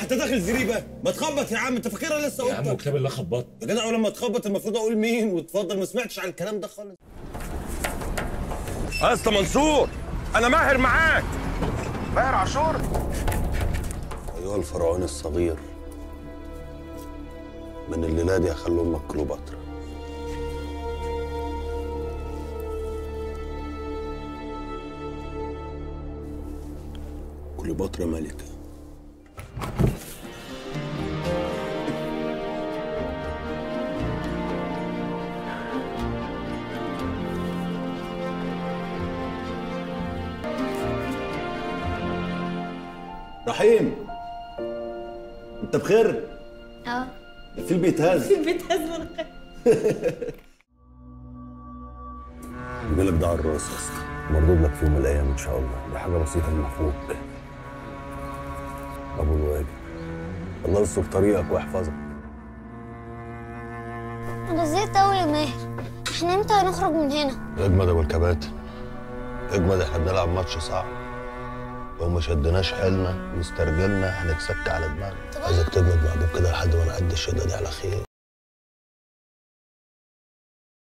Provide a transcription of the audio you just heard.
انت داخل زريبه ما تخبط يا عم انت فاكرها لسه يا عم قطه وكتاب الله خبط يا جدع ولما تخبط المفروض اقول مين وتفضل ما سمعتش عن الكلام ده خالص يا اسطى منصور انا ماهر معاك ماهر عاشور ايها الفرعون الصغير من الليله دي هخلي امك كليوباترا كليوباترا ملكه رحيم انت بخير اه الفيل بيتهز بيتهز من بالك ده على الراس يا اسطى مردود لك في يوم من الايام ان شاء الله دي حاجه بسيطه من اخوك ابو الواجب الله يستر طريقك ويحفظك انا زهقت قوي يا ماهر احنا امتى هنخرج من هنا اجمد يا ابو الكباتن اجمد احنا بنلعب ماتش صعب لو ما شدناش حيلنا واسترجلنا هنتسك على دماغنا عايزك تجمد بعد كده لحد ما نعدي الشده دي على خير